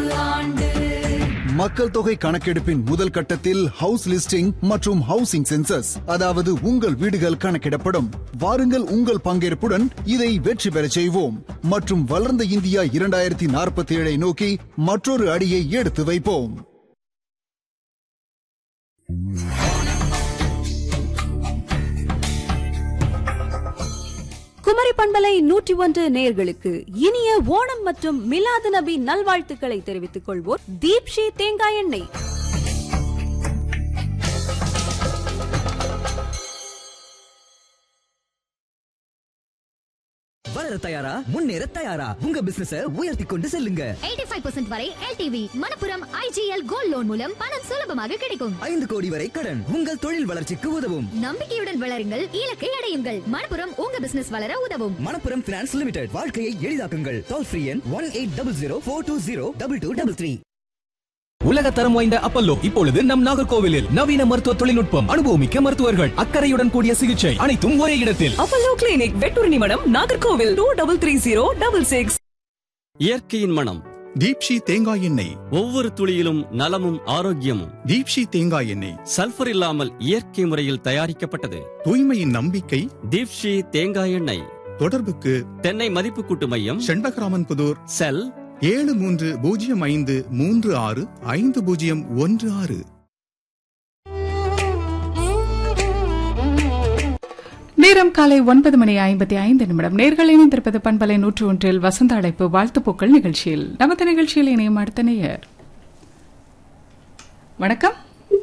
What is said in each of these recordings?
மக்கள் தொகை கணக்கெடுப்பின் முதல் கட்டத்தில் ஹவுஸ் லிஸ்டிங் மற்றும் ஹவுசிங் சென்சஸ் அதாவது உங்கள் வீடுகள் கணக்கிடப்படும் வாருங்கள் உங்கள் பங்கேற்புடன் இதை வெற்றி பெறச் செய்வோம் மற்றும் வளர்ந்த இந்தியா இரண்டாயிரத்தி நாற்பத்தி ஏழை நோக்கி மற்றொரு அடியை எடுத்து வைப்போம் குமரி பண்பலை நூற்றி ஒன்று நேயர்களுக்கு இனிய ஓணம் மற்றும் மிலாது நபி நல்வாழ்த்துக்களை தெரிவித்துக் கொள்வோர் தீப்ஷி தேங்காய் எண்ணெய் வளர தயாரா முன்னேற தயாரா உங்க பிசினஸ உயர்த்தி கொண்டு செல்லுங்க 85% வரை LTV Manappuram IGL gold loan மூலம் பணம் சுலபமாக கிடைக்கும் ஐந்து கோடி வரை கடன் உங்கள் தொழில் வளர்ச்சிக்கு உதவும் நம்பிக்கையுடன் வளருங்கள் இலக்கை அடையுங்கள் மணப்புரம் உங்க பிசினஸ் வளர உதவும் மணப்புரம் பினான்ஸ் லிமிடெட் வாழ்க்கையை எளிதாக்குங்கள் டோல் ஃப்ரீ எண் one eight double zero four two zero double two double three உலக தரம் வாய்ந்த அப்பல்லோ இப்பொழுது நம் நாகர்கோவிலில் நவீன மருத்துவ தொழில்நுட்பம் அனுபவமிக்க மருத்துவர்கள் அக்கறையுடன் கூடிய சிகிச்சை அனைத்தும் ஒரே இடத்தில் Apollo clinic Vetturnimadam Nagercoil two double three zero double six இயற்கையின் மனம் தீப்ஷி தேங்காய் எண்ணெய் ஒவ்வொரு துளியிலும் நலமும் ஆரோக்கியமும் தீப்ஷி தேங்காய் எண்ணெய் சல்பர் இல்லாமல் இயற்கை முறையில் தயாரிக்கப்பட்டது தூய்மையின் நம்பிக்கை தீப்ஷி தேங்காய் எண்ணெய் தொடர்புக்கு தென்னை மதிப்பு கூட்டு மையம் செண்பகராமன் புதூர் செல் ஏழு மூன்று பூஜ்ஜியம் ஐந்து மூன்று ஆறு ஐந்து பூஜ்ஜியம் ஒன்று ஆறு நேரம் காலை ஒன்பது மணி ஐம்பத்தி ஐந்து நிமிடம் நேர்கள் இணைந்திருப்பது பண்பலை நூற்று ஒன்றில் வசந்த அழைப்பு வாழ்த்துப்பூக்கள் நிகழ்ச்சியில் நமது நிகழ்ச்சியில் இணையும் அடுத்த நேயர் வணக்கம்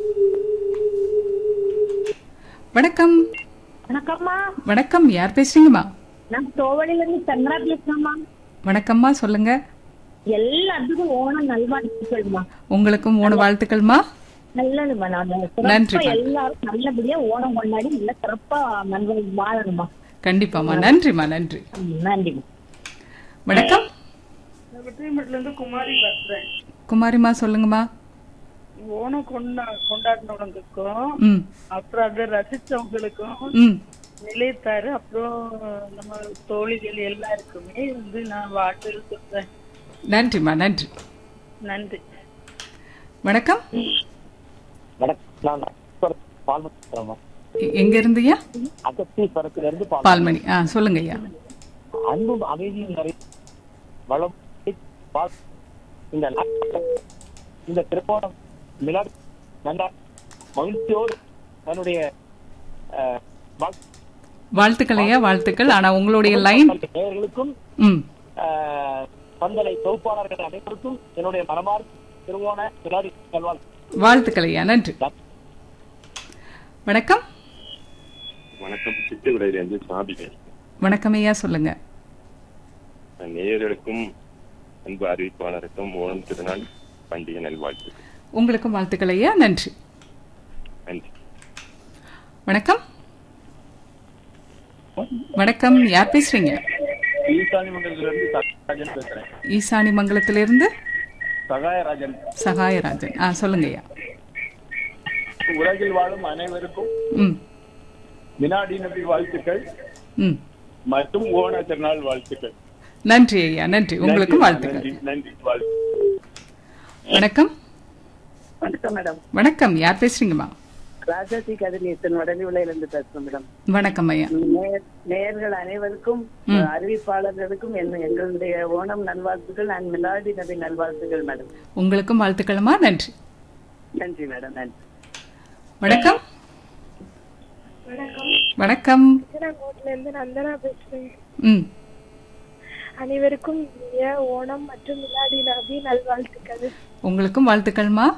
வணக்கம் வணக்கம்மா வணக்கம் யார் பேசுறீங்கம்மா நான் தோவழில இருந்து சந்திரா பேசுறேம்மா வணக்கம்மா சொல்லுங்க எல்லாத்துக்கும் ஓணம் நல்வாழ்த்துக்கள்மா உங்களுக்கும் மூணு வாழ்த்துக்கள்மா நல்லதுமா நான் நன்றி, சிறப்பா மேம். எல்லாரும் நல்லபடியா ஓணம் கொண்டாடி நல்ல சிறப்பா நண்பர்கள் வாழணுமா கண்டிப்பாம்மா நன்றிம்மா நன்றி ம், நன்றிம்மா வணக்கம் வெற்றிமட்டில இருந்து குமாரி பேசுறேன் குமாரிம்மா சொல்லுங்கம்மா ஓணம் கொண்டா கொண்டாடினவங்களுக்கும் ம் அப்புறம் அதை ரசிச்சவங்களுக்கும் ம் நிலைத்தாரு அப்புறம் நம்ம தோழிகள் எல்லாருக்குமே வந்து நான் வாழ்த்துகள் சொல்றேன் நன்றிம்மா நன்றி நன்றி வணக்கம் வணக்கம் நான் பால்மணி எ- எங்க இருந்தீயா அகத்தி பரத்துல இருந்து பால்மணி ஆ சொல்லுங்க ஐயா அன்பும் அமைதியும் நிறைய வளம் வாழ்- இந்த நாட்கள், இந்த திருப்போணம் மிலாட் நல்லா மகிழ்ச்சியோடு தன்னுடைய அஹ், வாழ்- வாழ்த்துக்கள் ஐயா வாழ்த்துக்கள் ஆனா உங்களுடைய லைன் நேயர்களுக்கும் ம் அஹ், பந்தலை தொகுப்பாளர்கள் அனைவருக்கும் என்னுடைய மனமார்ந்த திருவோண மிலாடி நல்வாழ் வாழ்த்துக்கள் ஐயா நன்றி வணக்கம் வணக்கம் சிட்டுவிடையிலிருந்து சாபி வணக்கம் ஐயா சொல்லுங்க நேயர்களுக்கும் அன்பு அறிவிப்பாளருக்கும் ஓணம் திருநாள் பண்டிகை நல்வாழ்த்து உங்களுக்கும் வாழ்த்துக்கள் ஐயா நன்றி நன்றி வணக்கம் வணக்கம் யார் பேசுறீங்க ஈசானி மங்கலத்திலிருந்து சகாயராஜன் பேசுறேன் ஈசானி மங்கலத்திலிருந்து சகாயராஜன் சகாயராஜன் ஆ சொல்லுங்க ஐயா உலகில் வாழும் அனைவருக்கும் ம் வினாடி நபி வாழ்த்துக்கள் ம் மற்றும் ஓண திருநாள் வாழ்த்துக்கள் நன்றி ஐயா நன்றி உங்களுக்கும் நன்றி, வாழ்த்துக்கள் நன்றி நன்றி வாழ்த்து வணக்கம் வணக்கம் மேடம் வணக்கம் யார் பேசுறீங்கம்மா ராஜாஜி கதிரேசன் வடலி இருந்து பேசுறேன் மேடம் வணக்கம் ஐயா நேயர்- நேயர்கள் அனைவருக்கும் ம். அறிவிப்பாளர்களுக்கும் என்ன- எங்களுடைய ஓணம் நல்வாழ்த்துக்கள் நான் மிலாடி நபி நல்வாழ்த்துக்கள் மேடம் உங்களுக்கும் வாழ்த்துக்கள்மா நன்றி நன்றி மேடம் நன்றி வணக்கம் வணக்கம் கோட்ல இருந்து நந்தனா பேசுறேன் ம் அனைவருக்கும் இனிய ஓணம் மற்றும் மிலாடி நபி நல்வாழ்த்துக்கள் உங்களுக்கும் வாழ்த்துக்கள்மா